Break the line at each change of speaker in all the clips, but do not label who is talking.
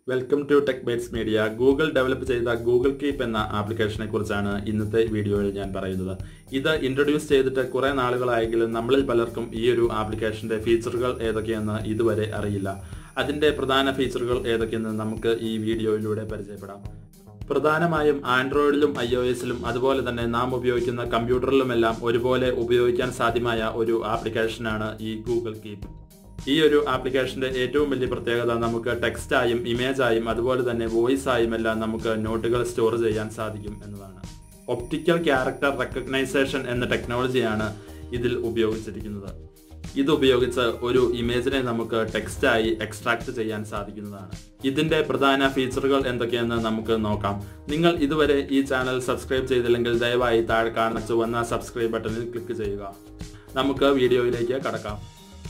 welcome to Tech Bytes Media Google develop ചെയ്ത Google Keep എന്ന ആപ്ലിക്കേഷനെ കുറിച്ചാണ് ഇന്നത്തെ വീഡിയോയിൽ ഞാൻ പറയുന്നത് ഇത് ഇൻട്രൊഡ്യൂസ് ചെയ്തിട്ട് കുറേ നാളുകളായെങ്കിലും നമ്മളിൽ പലർക്കും ഈ ഒരു ആപ്ലിക്കേഷന്റെ ഫീച്ചറുകൾ ഏതൊക്കെയെന്ന് ഇതുവരെ അറിയില്ല അതിന്റെ പ്രധാന ഫീച്ചറുകൾ ഏതൊക്കെയെന്ന് നമുക്ക് ഈ വീഡിയോയിലൂടെ പരിചയപ്പെടാം പ്രധാനമായും ആൻഡ്രോയിഡിലും ഐ ഒ എസിലും അതുപോലെ തന്നെ നാം ഉപയോഗിക്കുന്ന കമ്പ്യൂട്ടറിലുമെല്ലാം ഒരുപോലെ ഉപയോഗിക്കാൻ സാധ്യമായ ഒരു ആപ്ലിക്കേഷനാണ് ഈ ഗൂഗിൾ കീപ്പ് ഈ ഒരു ആപ്ലിക്കേഷന്റെ ഏറ്റവും വലിയ പ്രത്യേകത നമുക്ക് ടെക്സ്റ്റായും ഇമേജായും അതുപോലെ തന്നെ വോയിസ് ആയും എല്ലാം നമുക്ക് നോട്ടുകൾ സ്റ്റോർ ചെയ്യാൻ സാധിക്കും എന്നതാണ് ഒപ്റ്റിക്കൽ ക്യാരക്ടർ റെക്കഗ്നൈസേഷൻ എന്ന ടെക്നോളജിയാണ് ഇതിൽ ഉപയോഗിച്ചിരിക്കുന്നത് ഇത് ഉപയോഗിച്ച് ഒരു ഇമേജിനെ നമുക്ക് ടെക്സ്റ്റായി എക്സ്ട്രാക്ട് ചെയ്യാൻ സാധിക്കുന്നതാണ് ഇതിന്റെ പ്രധാന ഫീച്ചറുകൾ എന്തൊക്കെയെന്ന് നമുക്ക് നോക്കാം നിങ്ങൾ ഇതുവരെ ഈ ചാനൽ സബ്സ്ക്രൈബ് ചെയ്തില്ലെങ്കിൽ ദയവായി താഴെ കാണുന്ന ചുവന്ന സബ്സ്ക്രൈബ് ബട്ടണിൽ ക്ലിക്ക് ചെയ്യുക നമുക്ക് വീഡിയോയിലേക്ക് കടക്കാം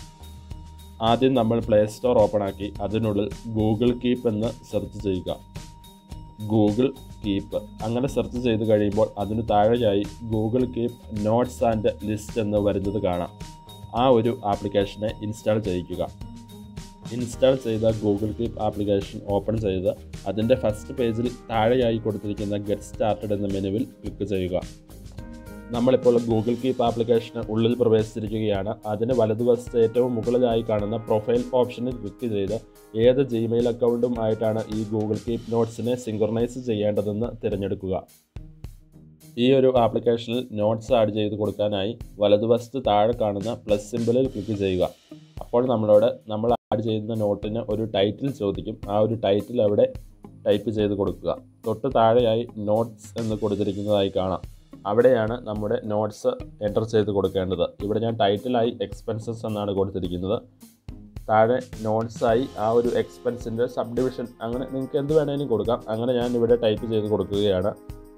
ആദ്യം നമ്മൾ പ്ലേ സ്റ്റോർ ഓപ്പൺ ആക്കി അതിനുള്ളിൽ ഗൂഗിൾ കീപ്പ് എന്ന് സെർച്ച് ചെയ്യുക ഗൂഗിൾ കീപ്പ് അങ്ങനെ സെർച്ച് ചെയ്ത് കഴിയുമ്പോൾ അതിന് താഴെയായി Google Keep notes and list എന്ന് വരുന്നത് കാണാം ആ ഒരു ആപ്ലിക്കേഷനെ ഇൻസ്റ്റാൾ ചെയ്യിക്കുക ഇൻസ്റ്റാൾ ചെയ്ത ഗൂഗിൾ കീപ്പ് ആപ്ലിക്കേഷൻ ഓപ്പൺ ചെയ്ത് അതിൻ്റെ ഫസ്റ്റ് പേജിൽ താഴെയായി കൊടുത്തിരിക്കുന്ന ഗെറ്റ് സ്റ്റാർട്ടഡ് എന്ന മെനുവിൽ ക്ലിക്ക് ചെയ്യുക നമ്മളിപ്പോൾ ഗൂഗിൾ കീപ്പ് ആപ്ലിക്കേഷന് ഉള്ളിൽ പ്രവേശിച്ചിരിക്കുകയാണ് അതിന് വലതുവശത്ത് ഏറ്റവും മുകളിലായി കാണുന്ന പ്രൊഫൈൽ ഓപ്ഷനിൽ ക്ലിക്ക് ചെയ്ത് ഏത് ജിമെയിൽ അക്കൗണ്ടും ആയിട്ടാണ് ഈ ഗൂഗിൾ കീപ്പ് നോട്ട്സിനെ സിങ്ക്രണൈസ് ചെയ്യേണ്ടതെന്ന് തിരഞ്ഞെടുക്കുക ഈ ഒരു ആപ്ലിക്കേഷനിൽ നോട്ട്സ് ആഡ് ചെയ്ത് കൊടുക്കാനായി വലതുവശത്ത് താഴെ കാണുന്ന പ്ലസ് സിമ്പിളിൽ ക്ലിക്ക് ചെയ്യുക അപ്പോൾ നമ്മളോട് നമ്മൾ ആഡ് ചെയ്യുന്ന നോട്ടിന് ഒരു ടൈറ്റിൽ ചോദിക്കും ആ ഒരു ടൈറ്റിൽ അവിടെ ടൈപ്പ് ചെയ്ത് കൊടുക്കുക തൊട്ട് താഴെയായി നോട്ട്സ് എന്ന് കൊടുത്തിരിക്കുന്നതായി കാണാം അവിടെയാണ് നമ്മുടെ നോട്ട്സ് എൻ്റർ ചെയ്ത് കൊടുക്കേണ്ടത് ഇവിടെ ഞാൻ ടൈറ്റിലായി എക്സ്പെൻസസ് എന്നാണ് കൊടുത്തിരിക്കുന്നത് താഴെ നോട്ട്സായി ആ ഒരു എക്സ്പെൻസിൻ്റെ സബ് ഡിവിഷൻ അങ്ങനെ നിങ്ങൾക്ക് എന്ത് വേണമെങ്കിലും കൊടുക്കാം അങ്ങനെ ഞാൻ ഇവിടെ ടൈപ്പ് ചെയ്ത് കൊടുക്കുകയാണ്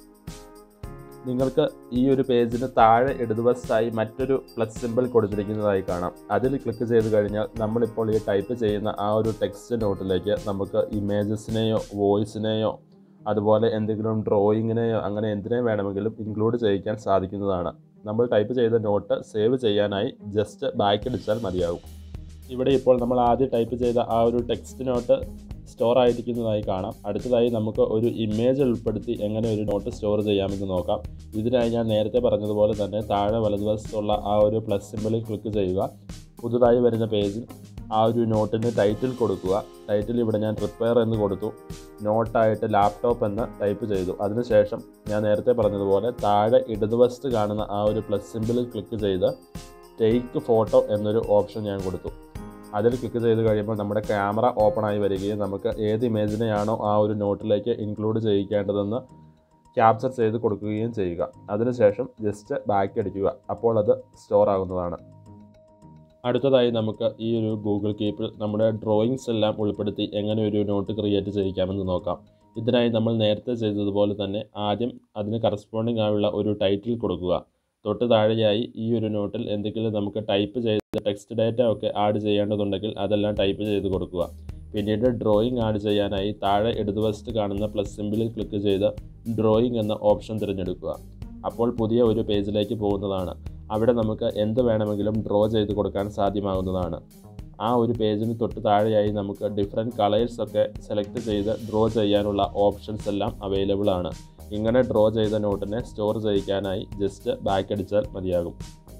നിങ്ങൾക്ക് ഈ ഒരു പേജിന് താഴെ ഇടതുവശത്തായി മറ്റൊരു പ്ലസ് സിമ്പിൾ കൊടുത്തിരിക്കുന്നതായി കാണാം അതിൽ ക്ലിക്ക് ചെയ്ത് കഴിഞ്ഞാൽ നമ്മളിപ്പോൾ ഈ ടൈപ്പ് ചെയ്യുന്ന ആ ഒരു ടെക്സ്റ്റ് നോട്ടിലേക്ക് നമുക്ക് ഇമേജസിനെയോ വോയിസിനെയോ അതുപോലെ എന്തെങ്കിലും ഡ്രോയിങ്ങിനെയോ അങ്ങനെ എന്തിനെ വേണമെങ്കിലും ഇൻക്ലൂഡ് ചെയ്യിക്കാൻ സാധിക്കുന്നതാണ് നമ്മൾ ടൈപ്പ് ചെയ്ത നോട്ട് സേവ് ചെയ്യാനായി ജസ്റ്റ് ബാക്ക് അടിച്ചാൽ മതിയാകും ഇവിടെ ഇപ്പോൾ നമ്മൾ ആദ്യം ടൈപ്പ് ചെയ്ത ആ ഒരു ടെക്സ്റ്റ് നോട്ട് സ്റ്റോർ ആയിരിക്കുന്നതായി കാണാം അടുത്തതായി നമുക്ക് ഒരു ഇമേജ് ഉൾപ്പെടുത്തി എങ്ങനെ ഒരു നോട്ട് സ്റ്റോർ ചെയ്യാമെന്ന് നോക്കാം ഇതിനായി ഞാൻ നേരത്തെ പറഞ്ഞതുപോലെ തന്നെ താഴെ വലതുവശത്തുള്ള ആ ഒരു പ്ലസ് സിമ്പിളിൽ ക്ലിക്ക് ചെയ്യുക പുതുതായി വരുന്ന പേജിൽ ആ ഒരു നോട്ടിന് ടൈറ്റിൽ കൊടുക്കുക ടൈറ്റിൽ ഇവിടെ ഞാൻ പ്രിപ്പയർ എന്ന് കൊടുത്തു നോട്ടായിട്ട് ലാപ്ടോപ്പ് എന്ന് ടൈപ്പ് ചെയ്തു അതിനുശേഷം ഞാൻ നേരത്തെ പറഞ്ഞതുപോലെ താഴെ ഇടതുവശത്ത് കാണുന്ന ആ ഒരു പ്ലസ് സിമ്പിളിൽ ക്ലിക്ക് ചെയ്ത് ടേക്ക് ഫോട്ടോ എന്നൊരു ഓപ്ഷൻ ഞാൻ കൊടുത്തു അതിൽ ക്ലിക്ക് ചെയ്ത് കഴിയുമ്പോൾ നമ്മുടെ ക്യാമറ ഓപ്പൺ ആയി വരികയും നമുക്ക് ഏത് ഇമേജിനെയാണോ ആ ഒരു നോട്ടിലേക്ക് ഇൻക്ലൂഡ് ചെയ്യിക്കേണ്ടതെന്ന് ക്യാപ്ചർ ചെയ്ത് കൊടുക്കുകയും ചെയ്യുക അതിനുശേഷം ജസ്റ്റ് ബാക്ക് അടിക്കുക അപ്പോൾ അത് സ്റ്റോർ ആകുന്നതാണ് അടുത്തതായി നമുക്ക് ഈ ഒരു ഗൂഗിൾ കീപ്പിൽ നമ്മുടെ ഡ്രോയിങ്സ് എല്ലാം ഉൾപ്പെടുത്തി എങ്ങനെ ഒരു നോട്ട് ക്രിയേറ്റ് ചെയ്യിക്കാമെന്ന് നോക്കാം ഇതിനായി നമ്മൾ നേരത്തെ ചെയ്തതുപോലെ തന്നെ ആദ്യം അതിന് കറസ്പോണ്ടിങ് ആയുള്ള ഒരു ടൈറ്റിൽ കൊടുക്കുക തൊട്ട് താഴെയായി ഈ ഒരു നോട്ടിൽ എന്തെങ്കിലും നമുക്ക് ടൈപ്പ് ചെയ്ത ടെക്സ്റ്റ് ഡാറ്റ ഒക്കെ ആഡ് ചെയ്യേണ്ടതുണ്ടെങ്കിൽ അതെല്ലാം ടൈപ്പ് ചെയ്ത് കൊടുക്കുക പിന്നീട് ഡ്രോയിങ് ആഡ് ചെയ്യാനായി താഴെ ഇടതുവശത്ത് കാണുന്ന പ്ലസ് സിമ്പിളിൽ ക്ലിക്ക് ചെയ്ത് ഡ്രോയിങ് എന്ന ഓപ്ഷൻ തിരഞ്ഞെടുക്കുക അപ്പോൾ പുതിയ ഒരു പേജിലേക്ക് പോകുന്നതാണ് അവിടെ നമുക്ക് എന്ത് വേണമെങ്കിലും ഡ്രോ ചെയ്ത് കൊടുക്കാൻ സാധ്യമാകുന്നതാണ് ആ ഒരു പേജിന് തൊട്ട് താഴെയായി നമുക്ക് ഡിഫറെൻറ്റ് കളേഴ്സ് ഒക്കെ സെലക്ട് ചെയ്ത് ഡ്രോ ചെയ്യാനുള്ള ഓപ്ഷൻസ് എല്ലാം അവൈലബിൾ ആണ് ഇങ്ങനെ ഡ്രോ ചെയ്ത നോട്ടിനെ സ്റ്റോർ ചെയ്യിക്കാനായി ജസ്റ്റ് ബാക്ക് അടിച്ചാൽ മതിയാകും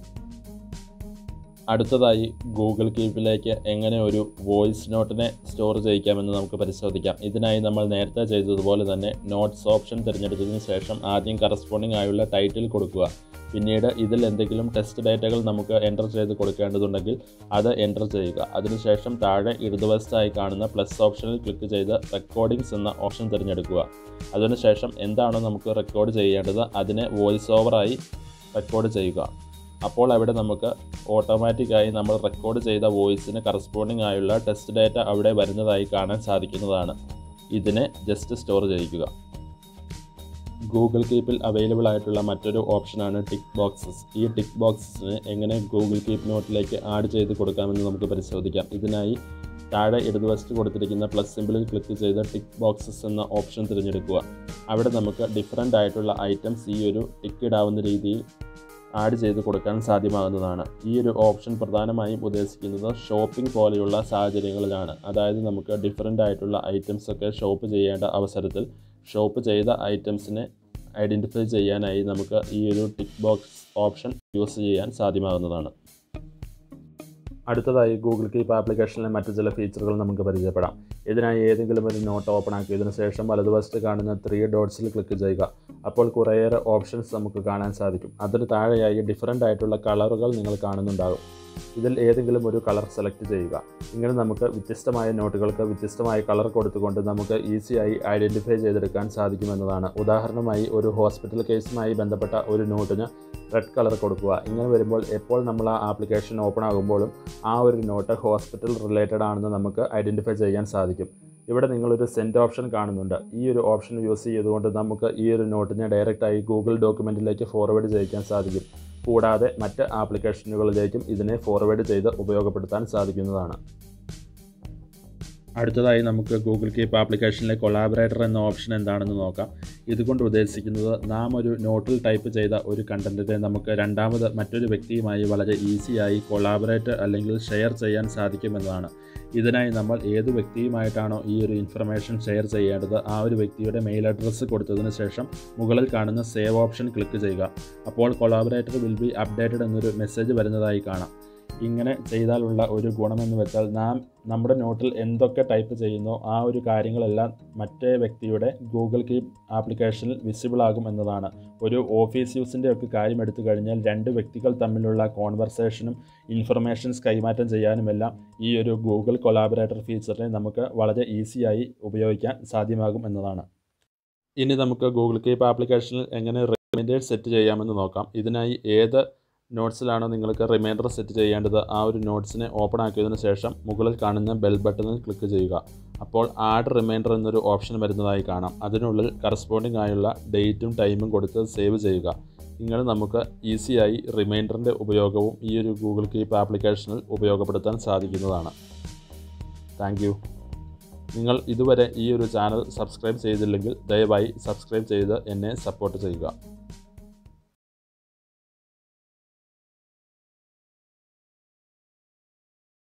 അടുത്തതായി ഗൂഗിൾ കീപ്പിലേക്ക് എങ്ങനെ ഒരു വോയിസ് നോട്ടിനെ സ്റ്റോർ ചെയ്യിക്കാമെന്ന് നമുക്ക് പരിശോധിക്കാം ഇതിനായി നമ്മൾ നേരത്തെ ചെയ്തതുപോലെ തന്നെ നോട്ട്സ് ഓപ്ഷൻ തിരഞ്ഞെടുത്തതിന് ശേഷം ആദ്യം കറസ്പോണ്ടിങ് ആയുള്ള ടൈറ്റിൽ കൊടുക്കുക പിന്നീട് ഇതിൽ എന്തെങ്കിലും ടെസ്റ്റ് ഡേറ്റകൾ നമുക്ക് എൻ്റർ ചെയ്ത് കൊടുക്കേണ്ടതുണ്ടെങ്കിൽ അത് എൻ്റർ ചെയ്യുക അതിനുശേഷം താഴെ ഇടതുവശത്തായി കാണുന്ന പ്ലസ് ഓപ്ഷനിൽ ക്ലിക്ക് ചെയ്ത് റെക്കോർഡിങ്സ് എന്ന ഓപ്ഷൻ തിരഞ്ഞെടുക്കുക അതിനുശേഷം എന്താണോ നമുക്ക് റെക്കോർഡ് ചെയ്യേണ്ടത് അതിനെ വോയിസ് ഓവറായി റെക്കോർഡ് ചെയ്യുക അപ്പോൾ അവിടെ നമുക്ക് ഓട്ടോമാറ്റിക്കായി നമ്മൾ റെക്കോർഡ് ചെയ്ത വോയിസിന് കറസ്പോണ്ടിങ് ആയുള്ള ടെസ്റ്റ് ഡാറ്റ അവിടെ വരുന്നതായി കാണാൻ സാധിക്കുന്നതാണ് ഇതിനെ ജസ്റ്റ് സ്റ്റോർ ചെയ്യിക്കുക ഗൂഗിൾ കീപ്പിൽ അവൈലബിൾ ആയിട്ടുള്ള മറ്റൊരു ഓപ്ഷനാണ് ടിക്ക് ബോക്സസ് ഈ ടിക്ക് ബോക്സസിന് എങ്ങനെ ഗൂഗിൾ കീപ്പ് നോട്ടിലേക്ക് ആഡ് ചെയ്ത് കൊടുക്കാമെന്ന് നമുക്ക് പരിശോധിക്കാം ഇതിനായി താഴെ ഇടതുവശത്ത് കൊടുത്തിരിക്കുന്ന പ്ലസ് സിമ്പിളിൽ ക്ലിക്ക് ചെയ്ത് ടിക്ക് ബോക്സസ് എന്ന ഓപ്ഷൻ തിരഞ്ഞെടുക്കുക അവിടെ നമുക്ക് ഡിഫറെൻ്റ് ആയിട്ടുള്ള ഐറ്റംസ് ഈ ഒരു ടിക്ക് ഇടാവുന്ന രീതിയിൽ ആഡ് ചെയ്ത് കൊടുക്കാൻ സാധ്യമാകുന്നതാണ് ഈ ഒരു ഓപ്ഷൻ പ്രധാനമായും ഉദ്ദേശിക്കുന്നത് ഷോപ്പിംഗ് പോലെയുള്ള സാഹചര്യങ്ങളിലാണ് അതായത് നമുക്ക് ഡിഫറൻ്റ് ആയിട്ടുള്ള ഐറ്റംസ് ഒക്കെ ഷോപ്പ് ചെയ്യേണ്ട അവസരത്തിൽ ഷോപ്പ് ചെയ്ത ഐറ്റംസിനെ ഐഡൻറ്റിഫൈ ചെയ്യാനായി നമുക്ക് ഈ ഒരു ടിക്ക് ബോക്സ് ഓപ്ഷൻ യൂസ് ചെയ്യാൻ സാധ്യമാകുന്നതാണ് അടുത്തതായി ഗൂഗിൾ കീപ്പ് ആപ്ലിക്കേഷനിലെ മറ്റു ചില ഫീച്ചറുകൾ നമുക്ക് പരിചയപ്പെടാം ഇതിനായി ഏതെങ്കിലും ഒരു നോട്ട് ഓപ്പൺ ആക്കിയതിനു ശേഷം വലതുവശത്ത് കാണുന്ന ത്രീ ഡോട്ട്സിൽ ക്ലിക്ക് ചെയ്യുക അപ്പോൾ കുറേയേറെ ഓപ്ഷൻസ് നമുക്ക് കാണാൻ സാധിക്കും അതിന് താഴെയായി ഡിഫറൻ്റ് ആയിട്ടുള്ള കളറുകൾ നിങ്ങൾ കാണുന്നുണ്ടാകും ഇതിൽ ഏതെങ്കിലും ഒരു കളർ സെലക്ട് ചെയ്യുക ഇങ്ങനെ നമുക്ക് വ്യത്യസ്തമായ നോട്ടുകൾക്ക് വ്യത്യസ്തമായ കളർ കൊടുത്തുകൊണ്ട് നമുക്ക് ഈസിയായി ഐഡൻറ്റിഫൈ ചെയ്തെടുക്കാൻ സാധിക്കുമെന്നതാണ് ഉദാഹരണമായി ഒരു ഹോസ്പിറ്റൽ കേസുമായി ബന്ധപ്പെട്ട ഒരു നോട്ടിന് റെഡ് കളർ കൊടുക്കുക ഇങ്ങനെ വരുമ്പോൾ എപ്പോൾ നമ്മൾ ആ ആപ്ലിക്കേഷൻ ഓപ്പൺ ആകുമ്പോഴും ആ ഒരു നോട്ട് ഹോസ്പിറ്റൽ റിലേറ്റഡ് ആണെന്ന് നമുക്ക് ഐഡൻറ്റിഫൈ ചെയ്യാൻ സാധിക്കും ഇവിടെ നിങ്ങളൊരു സെൻഡ് ഓപ്ഷൻ കാണുന്നുണ്ട് ഈ ഒരു ഓപ്ഷൻ യൂസ് ചെയ്തുകൊണ്ട് നമുക്ക് ഈ ഒരു നോട്ടിനെ ഡയറക്റ്റായി ഗൂഗിൾ ഡോക്യുമെൻറ്റിലേക്ക് ഫോർവേഡ് ചെയ്യിക്കാൻ സാധിക്കും കൂടാതെ മറ്റ് ആപ്ലിക്കേഷനുകളിലേക്കും ഇതിനെ ഫോർവേഡ് ചെയ്ത് ഉപയോഗപ്പെടുത്താൻ സാധിക്കുന്നതാണ് അടുത്തതായി നമുക്ക് ഗൂഗിൾ കീപ്പ് ആപ്ലിക്കേഷനിലെ കൊളാബറേറ്റർ എന്ന ഓപ്ഷൻ എന്താണെന്ന് നോക്കാം ഇതുകൊണ്ട് ഉദ്ദേശിക്കുന്നത് നാം ഒരു നോട്ടിൽ ടൈപ്പ് ചെയ്ത ഒരു കണ്ടൻറ്റിനെ നമുക്ക് രണ്ടാമത് മറ്റൊരു വ്യക്തിയുമായി വളരെ ഈസിയായി കൊളാബറേറ്റ് അല്ലെങ്കിൽ ഷെയർ ചെയ്യാൻ സാധിക്കുമെന്നതാണ് ഇതിനായി നമ്മൾ ഏത് വ്യക്തിയുമായിട്ടാണോ ഈ ഒരു ഇൻഫർമേഷൻ ഷെയർ ചെയ്യേണ്ടത് ആ ഒരു വ്യക്തിയുടെ മെയിൽ അഡ്രസ്സ് കൊടുത്തതിന് ശേഷം മുകളിൽ കാണുന്ന സേവ് ഓപ്ഷൻ ക്ലിക്ക് ചെയ്യുക അപ്പോൾ കൊളാബറേറ്റർ വിൽ ബി അപ്ഡേറ്റഡ് എന്നൊരു മെസ്സേജ് വരുന്നതായി കാണാം ഇങ്ങനെ ചെയ്താലുള്ള ഒരു ഗുണമെന്ന് വെച്ചാൽ നാം നമ്മുടെ നോട്ടിൽ എന്തൊക്കെ ടൈപ്പ് ചെയ്യുന്നോ ആ ഒരു കാര്യങ്ങളെല്ലാം മറ്റേ വ്യക്തിയുടെ ഗൂഗിൾ കീപ്പ് ആപ്ലിക്കേഷനിൽ വിസിബിൾ ആകും എന്നതാണ് ഒരു ഓഫീസ് യൂസിൻ്റെ ഒക്കെ കാര്യം എടുത്തു കഴിഞ്ഞാൽ രണ്ട് വ്യക്തികൾ തമ്മിലുള്ള കോൺവെർസേഷനും ഇൻഫർമേഷൻസ് കൈമാറ്റം ചെയ്യാനുമെല്ലാം ഈ ഒരു ഗൂഗിൾ കൊളാബറേറ്റർ ഫീച്ചറിനെ നമുക്ക് വളരെ ഈസിയായി ഉപയോഗിക്കാൻ സാധ്യമാകും എന്നതാണ് ഇനി നമുക്ക് ഗൂഗിൾ കീപ്പ് ആപ്ലിക്കേഷനിൽ എങ്ങനെ റിമൈൻഡേഴ്സ് സെറ്റ് ചെയ്യാമെന്ന് നോക്കാം ഇതിനായി ഏത് നോട്ട്സിലാണോ നിങ്ങൾക്ക് റിമൈൻഡർ സെറ്റ് ചെയ്യേണ്ടത് ആ ഒരു നോട്ട്സിനെ ഓപ്പൺ ആക്കിയതിനു ശേഷം മുകളിൽ കാണുന്ന ബെൽ ബട്ടണിൽ ക്ലിക്ക് ചെയ്യുക അപ്പോൾ ആഡ് റിമൈൻഡർ എന്നൊരു ഓപ്ഷൻ വരുന്നതായി കാണാം അതിനുള്ളിൽ കറസ്പോണ്ടിങ് ആയുള്ള ഡേറ്റും ടൈമും കൊടുത്ത് സേവ് ചെയ്യുക ഇങ്ങനെ നമുക്ക് ഈസിയായി റിമൈൻഡറിൻ്റെ ഉപയോഗവും ഈ ഒരു ഗൂഗിൾ കീപ്പ് ആപ്ലിക്കേഷനിൽ ഉപയോഗപ്പെടുത്താൻ സാധിക്കുന്നതാണ് താങ്ക് യു നിങ്ങൾ ഇതുവരെ ഈ ഒരു ചാനൽ സബ്സ്ക്രൈബ് ചെയ്തില്ലെങ്കിൽ ദയവായി സബ്സ്ക്രൈബ് ചെയ്ത് എന്നെ സപ്പോർട്ട് ചെയ്യുക